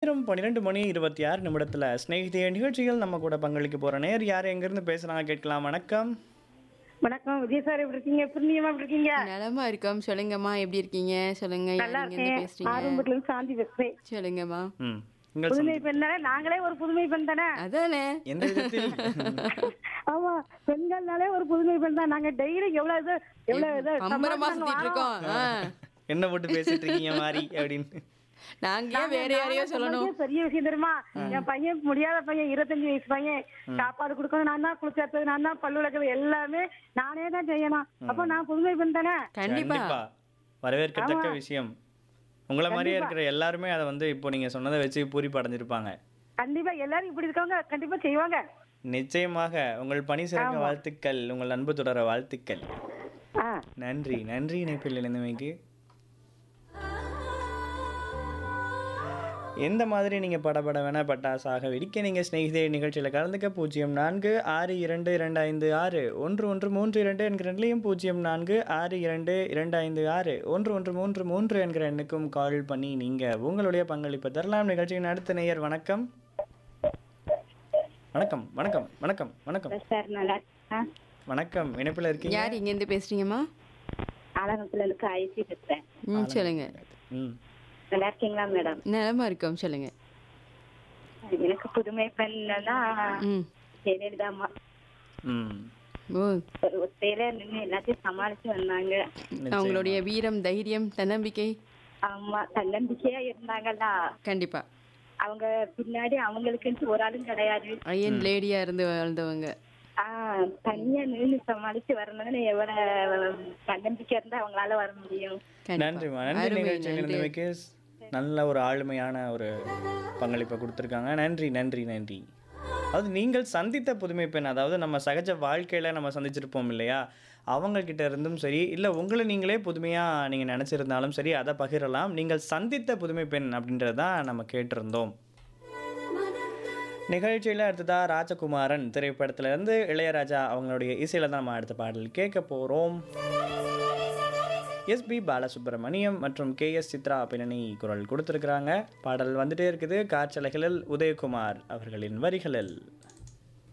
நேரம் பன்னிரெண்டு மணி இருபத்தி ஆறு நிமிடத்தில் ஸ்நேகிதிய நிகழ்ச்சிகள் நம்ம கூட பங்களிக்க போகிற நேர் யார் எங்கேருந்து பேசுகிறாங்க கேட்கலாம் வணக்கம் வணக்கம் விஜய் சார் எப்படி இருக்கீங்க புண்ணியமா எப்படி இருக்கீங்க நலமா இருக்கோம் சொல்லுங்கம்மா எப்படி இருக்கீங்க சொல்லுங்க நல்லா யார் இருந்து இருக்கேன் பேசுறீங்க ஆரம்பத்துல இருந்து சாந்தி பேசுறேன் சொல்லுங்கம்மா ம் உங்கள் புதுமை பெண் தானே நாங்களே ஒரு புதுமை பெண் தானே அதானே எந்த விதத்தில் ஆமா பெண்கள்னாலே ஒரு புதுமை பெண் தான் நாங்க டெய்லி எவ்வளவு இது எவ்வளவு இது பம்பரமா சம்பாதிச்சு சுத்திட்டு இருக்கோம் ஆ. என்ன போட்டு பேசிட்டு இருக்கீங்க மாதிரி அப்படின்னு நாங்க ஏன் வேற யாரையோ சொல்லணும் சம்பாதிச்சது பெரிய விஷயம் தெரியுமா என் பையன் முடியாத பையன் இருபத்தஞ்சு வயசு பையன் சாப்பாடு கொடுக்கணும் நான் தான் குளிச்சாத்தது நான் தான் பல்லு விளக்குறது எல்லாமே நானே தான் செய்யணும் அப்ப நான் புதுமை பெண் தானே கண்டிப்பா வரவேற்கத்தக்க விஷயம் உங்களை மாதிரியே இருக்கிற எல்லாருமே அதை வந்து இப்போ நீங்கள் சொன்னதை வச்சு பூரிப்பு அடைஞ்சிருப்பாங்க கண்டிப்பா எல்லாரும் இப்படி இருக்கவங்க கண்டிப்பா செய்வாங்க நிச்சயமாக உங்கள் பணி சிறக்க வாழ்த்துக்கள் உங்கள் அன்பு தொடர வாழ்த்துக்கள் ஆ நன்றி நன்றி இணைப்பில் இணைந்தமைக்கு எந்த மாதிரி நீங்கள் படபட வேணா பட்டாசாக வெடிக்க நீங்கள் ஸ்நேகிதே நிகழ்ச்சியில் கலந்துக்க பூஜ்ஜியம் நான்கு ஆறு இரண்டு இரண்டு ஐந்து ஆறு ஒன்று ஒன்று மூன்று இரண்டு என்கிற எண்ணிலையும் பூஜ்ஜியம் நான்கு ஆறு இரண்டு இரண்டு ஐந்து ஆறு ஒன்று ஒன்று மூன்று மூன்று என்கிற எண்ணுக்கும் கால் பண்ணி நீங்கள் உங்களுடைய பங்களிப்பை தரலாம் நிகழ்ச்சியின் அடுத்த நேயர் வணக்கம் வணக்கம் வணக்கம் வணக்கம் வணக்கம் சார் நல்லா வணக்கம் இணைப்பில் இருக்கீங்க யார் இங்க இருந்து பேசுறீங்கம்மா ஆலங்கத்துல இருக்கு ஐசி பேசுறேன் ம் சொல்லுங்க ம் நல்லா இருக்கீங்களா மேடம் நலமா இருக்கோம் சொல்லுங்க எனக்கு புதுமை பெண்ணா ம் ஜெயலலிதாம்மா ம் ஓ ஒரு ஒத்தையில நின்று எல்லாத்தையும் சமாளிச்சு வந்தாங்க அவங்களுடைய வீரம் தைரியம் தன்னம்பிக்கை ஆமா தன்னம்பிக்கையா இருந்தாங்களா கண்டிப்பா அவங்க பின்னாடி அவங்களுக்குன்னு ஒரு ஆளும் கிடையாது ஐயன் லேடியா இருந்து வாழ்ந்தவங்க ஆஹ் தனியா நின்று சமாளிச்சு வரணும்னு எவ்வளவு தன்னம்பிக்கை இருந்தா அவங்களால வர முடியும் கண்டிப்பா நன்றிம்மா நன்றி அருமை நிகழ்ச்சியில் நன்றி இருந்தமைக்கு நல்ல ஒரு ஆளுமையான ஒரு பங்களிப்பை கொடுத்துருக்காங்க நன்றி நன்றி நன்றி அதாவது நீங்கள் சந்தித்த புதுமை பெண் அதாவது நம்ம சகஜ வாழ்க்கையில் நம்ம சந்திச்சிருப்போம் இல்லையா அவங்க கிட்ட இருந்தும் சரி இல்லை உங்களை நீங்களே புதுமையாக நீங்கள் நினச்சிருந்தாலும் சரி அதை பகிரலாம் நீங்கள் சந்தித்த புதுமை பெண் அப்படின்றது தான் நம்ம கேட்டிருந்தோம் நிகழ்ச்சியில் அடுத்ததாக ராஜகுமாரன் திரைப்படத்துல இருந்து இளையராஜா அவங்களுடைய இசையில் தான் நம்ம அடுத்த பாடல் கேட்க போகிறோம் எஸ்பி பாலசுப்ரமணியம் மற்றும் கே எஸ் சித்ரா பின்னணி குரல் கொடுத்துருக்குறாங்க பாடல் வந்துட்டே இருக்குது காற்றலைகளில் உதயகுமார் அவர்களின் வரிகளில்